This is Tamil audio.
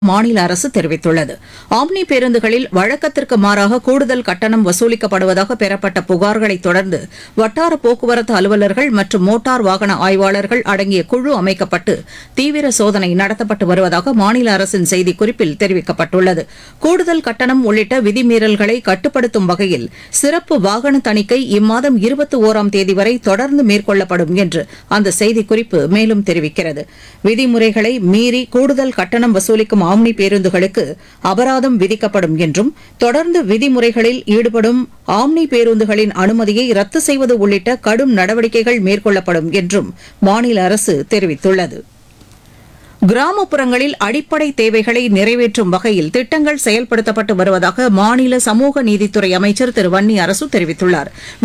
மாநில அரசு தெரிவித்துள்ளது ஆம்னி பேருந்துகளில் வழக்கத்திற்கு மாறாக கூடுதல் கட்டணம் வசூலிக்கப்படுவதாக பெறப்பட்ட புகார்களை தொடர்ந்து வட்டார போக்குவரத்து அலுவலர்கள் மற்றும் மோட்டார் வாகன ஆய்வாளர்கள் அடங்கிய குழு அமைக்கப்பட்டு தீவிர சோதனை நடத்தப்பட்டு வருவதாக மாநில அரசின் செய்திக்குறிப்பில் தெரிவிக்கப்பட்டுள்ளது கூடுதல் கட்டணம் உள்ளிட்ட விதிமீறல்களை கட்டுப்படுத்தும் வகையில் சிறப்பு வாகன தணிக்கை இம்மாதம் இருபத்தி ஓராம் தேதி வரை தொடர்ந்து மேற்கொள்ளப்படும் என்று அந்த செய்திக்குறிப்பு மேலும் தெரிவிக்கிறது விதிமுறைகளை மீறி கூடுதல் கட்டணம் வசூலிக்கும் ஆம்னி பேருந்துகளுக்கு அபராதம் விதிக்கப்படும் என்றும் தொடர்ந்து விதிமுறைகளில் ஈடுபடும் ஆம்னி பேருந்துகளின் அனுமதியை ரத்து செய்வது உள்ளிட்ட கடும் நடவடிக்கைகள் மேற்கொள்ளப்படும் என்றும் மாநில அரசு தெரிவித்துள்ளது கிராமப்புறங்களில் அடிப்படை தேவைகளை நிறைவேற்றும் வகையில் திட்டங்கள் செயல்படுத்தப்பட்டு வருவதாக மாநில சமூக நீதித்துறை அமைச்சர் திரு வன்னி அரசு தெரிவித்துள்ளார்